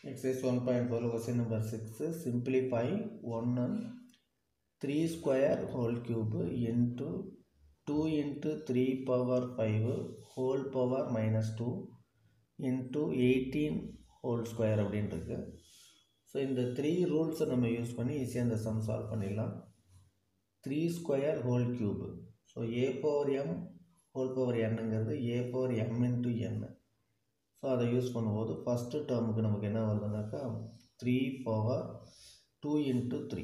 Exercise 1.4 question number 6 simplify 1 3 square whole cube into 2 into 3 power 5 whole power minus 2 into 18 whole square அப்படின்னு இருக்கு so இந்த three ரூல்ஸை நம்ம use பண்ணி ஈஸியாக இந்த சம் சால்வ் பண்ணிடலாம் three square whole cube so a power m whole power என்னங்கிறது a power m into n so அதை யூஸ் பண்ணும்போது ஃபஸ்ட்டு டேர்முக்கு நமக்கு என்ன வருதுனாக்கா three power two into three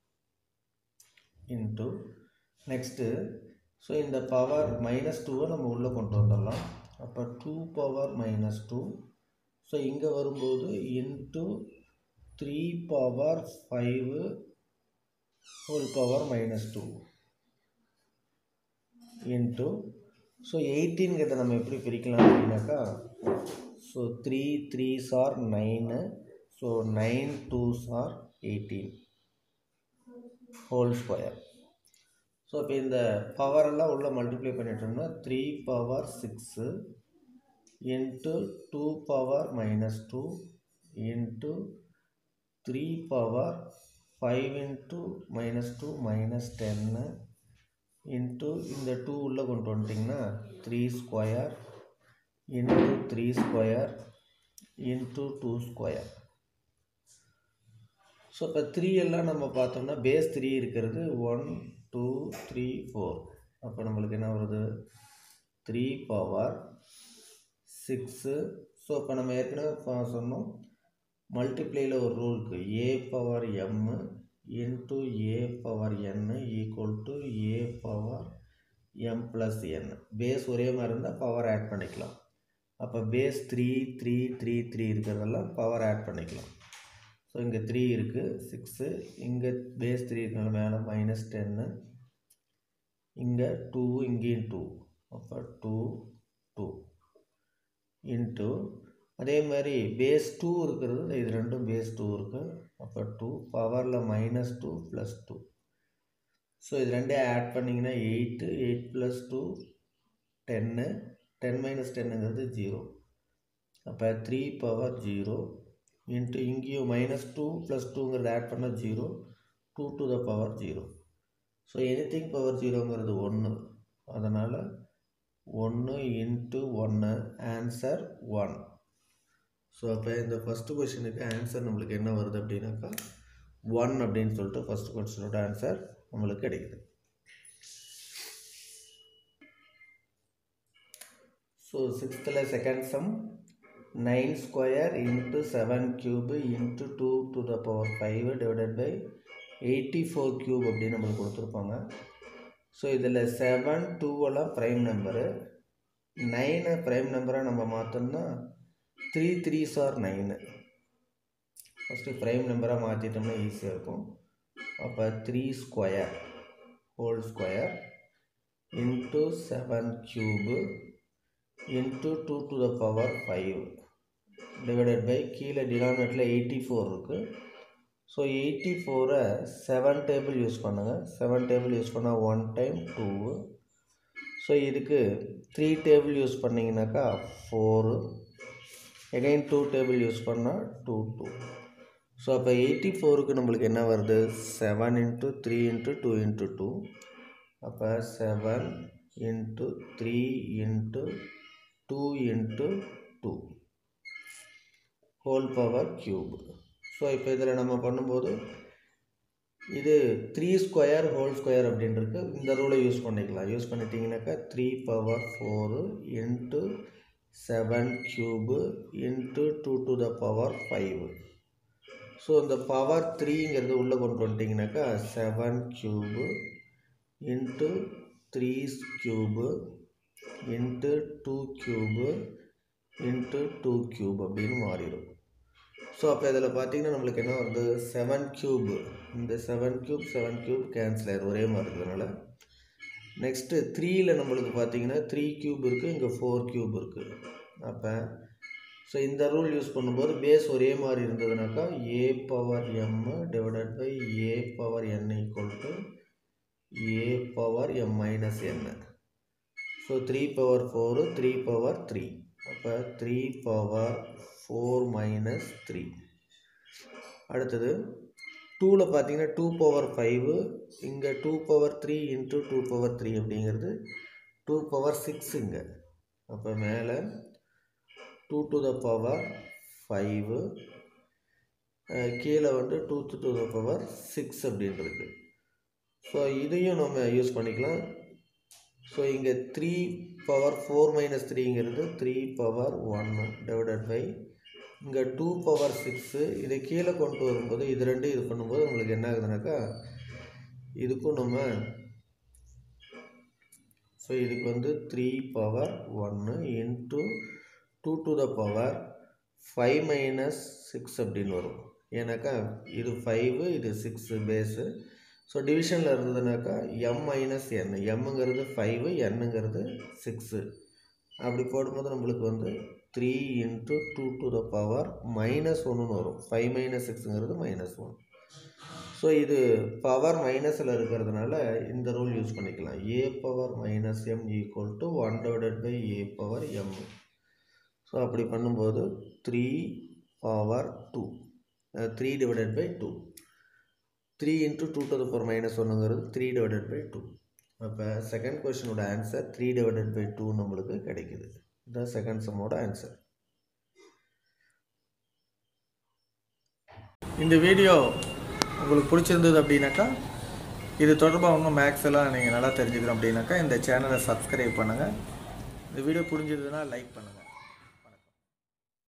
into next so இந்த பவர் மைனஸ் டூவை நம்ம உள்ளே கொண்டு வந்துடலாம் அப்போ two power minus two so இங்கே வரும்போது into three power five whole power minus two into so எயிட்டீன்கிறத நம்ம எப்படி பிரிக்கலாம் அப்படின்னாக்கா so three threes are nine so nine twos are eighteen whole square so இப்போ இந்த பவரெல்லாம் உள்ளே மல்டிப்ளை பண்ணிட்டோம்னா three power six into two power minus two into three power five into minus two minus ten into இந்த two உள்ளே கொண்டு வந்துட்டிங்கன்னா three square into three square into two square so இப்போ த்ரீ எல்லாம் நம்ம பார்த்தோம்னா பேஸ் த்ரீ இருக்கிறது one two three four அப்போ நம்மளுக்கு என்ன வருது த்ரீ பவர் சிக்ஸு ஸோ இப்போ நம்ம ஏற்கனவே பா- சொன்னோம் மல்டிப்ளையில் ஒரு ரூலுக்கு a power m into a power n equal to a power m plus n base ஒரே மாதிரி இருந்தால் பவர் ஆட் பண்ணிக்கலாம் அப்போ base three three three three இருக்கிறதெல்லாம் பவர் ஆட் பண்ணிக்கலாம் ஸோ இங்கே த்ரீ இருக்குது சிக்ஸு இங்கே பேஸ் த்ரீ இருக்கிறது மேலே மைனஸ் டென்னு இங்கே டூ இங்கேயும் டூ அப்போ டூ டூ இன்ட்டு அதே மாதிரி பேஸ் டூ இருக்கிறது இது ரெண்டும் பேஸ் டூ இருக்குது அப்போ டூ பவரில் minus two plus two so இது ரெண்டே ஆட் பண்ணிங்கன்னா eight eight plus two ten ten minus டென்னுங்கிறது ஜீரோ அப்போ த்ரீ பவர் ஜீரோ இன்ட்டு இங்கேயும் மைனஸ் டூ ப்ளஸ் டூங்கிறது ஆட் பண்ணால் zero two to the power zero so anything power ஜீரோங்கிறது ஒன்று அதனால் ஒன்று இன்ட்டு ஒன்று ஆன்சர் ஒன் ஸோ அப்போ இந்த ஃபஸ்ட்டு கொஷினுக்கு ஆன்சர் நம்மளுக்கு என்ன வருது அப்படின்னாக்கா ஒன் அப்படின்னு சொல்லிட்டு ஃபஸ்ட் கொஸ்டினோட ஆன்சர் நம்மளுக்கு கிடைக்குது ஸோ சிக்ஸ்த்தில் second sum nine square into seven cube into two to the power five divided by eighty four cube அப்படின்னு நம்மளுக்கு கொடுத்துருப்பாங்க ஸோ இதில் செவன் டூவெல்லாம் ப்ரைம் நம்பரு நைனை ப்ரைம் நம்பராக நம்ம மாற்றோம்னா த்ரீ த்ரீ சார் நைனு ஃபஸ்ட்டு ப்ரைம் நம்பராக மாற்றிட்டோம்னா ஈஸியாக இருக்கும் அப்போ three square whole square into seven cube into two to the power five divided by கீழே டினாமினேட்டில் எயிட்டி ஃபோர் இருக்குது ஸோ எயிட்டி ஃபோரை செவன் டேபிள் யூஸ் பண்ணுங்கள் செவன் டேபிள் யூஸ் பண்ணால் ஒன் டைம் டூ ஸோ இதுக்கு த்ரீ டேபிள் யூஸ் பண்ணிங்கனாக்கா four again two table use பண்ணால் two two so அப்போ எயிட்டி ஃபோருக்கு நம்மளுக்கு என்ன வருது seven into three into two into two அப்போ seven into three into two into two whole power cube so இப்போ இதில் நம்ம பண்ணும்போது இது த்ரீ ஸ்கொயர் ஹோல் ஸ்கொயர் அப்படின்றது இந்த ரூலை யூஸ் பண்ணிக்கலாம் யூஸ் பண்ணிட்டீங்கன்னாக்கா three power four into seven cube into two to the power five so இந்த பவர் த்ரீங்கிறது உள்ளே கொண்டு வந்துட்டிங்கனாக்கா seven cube into three cube into two cube into two cube அப்படின்னு மாறிடும் ஸோ அப்போ இதில் பார்த்தீங்கன்னா நம்மளுக்கு என்ன வருது செவன் க்யூப் இந்த seven cube seven cube cancel ஆயிடும் ஒரே மாதிரி இருக்கிறதுனால நெக்ஸ்ட்டு த்ரீயில் நம்மளுக்கு பார்த்தீங்கன்னா த்ரீ க்யூப் இருக்குது இங்கே ஃபோர் க்யூப் இருக்குது அப்போ ஸோ இந்த ரூல் யூஸ் பண்ணும்போது பேஸ் ஒரே மாதிரி இருந்ததுனாக்கா a power m divided by a power n equal to a power m minus n so three power four three power three அப்போ three power four minus three அடுத்தது டூவில் பார்த்தீங்கன்னா two power five இங்கே two power three into two power three அப்படிங்கிறது two power six இங்கே அப்போ மேலே two to the power five கீழே வந்து two to the power six அப்படின்றது ஸோ இதையும் நம்ம யூஸ் பண்ணிக்கலாம் ஸோ இங்கே த்ரீ பவர் ஃபோர் மைனஸ் த்ரீங்கிறது த்ரீ பவர் ஒன்று டிவைடட் பை இங்கே டூ பவர் சிக்ஸு இதை கீழே கொண்டு வரும்போது இது ரெண்டு இது பண்ணும்போது உங்களுக்கு என்ன ஆகுதுனாக்கா இதுக்கும் நம்ம ஸோ இதுக்கு வந்து த்ரீ பவர் ஒன்று into two to the power five minus six அப்படின்னு வரும் ஏன்னாக்கா இது ஃபைவு இது சிக்ஸு பேஸு ஸோ டிவிஷனில் இருந்ததுனாக்கா எம் மைனஸ் என் எம்முங்கிறது ஃபைவு என்னுங்கிறது சிக்ஸு அப்படி போடும்போது நம்மளுக்கு வந்து three into two to the power minus ஒன்றுன்னு வரும் ஃபைவ் மைனஸ் சிக்ஸுங்கிறது மைனஸ் ஒன் ஸோ இது பவர் மைனஸில் இருக்கிறதுனால இந்த ரூல் யூஸ் பண்ணிக்கலாம் a power minus m equal to one divided by a power m so அப்படி பண்ணும்போது three power two three divided by two three into two to the power minus ஒன்றுங்கிறது three divided by two அப்போ second கொஷினோட answer three divided by two நம்மளுக்கு கிடைக்குது இதுதான் second சம்மோட answer இந்த வீடியோ உங்களுக்கு பிடிச்சிருந்தது அப்படின்னாக்கா இது தொடர்பாக உங்கள் மேக்ஸ் எல்லாம் நீங்கள் நல்லா தெரிஞ்சுக்கணும் அப்படின்னாக்கா இந்த சேனலை சப்ஸ்கிரைப் பண்ணுங்கள் இந்த வீடியோ புரிஞ்சதுன்னா லைக் பண்ணுங்கள்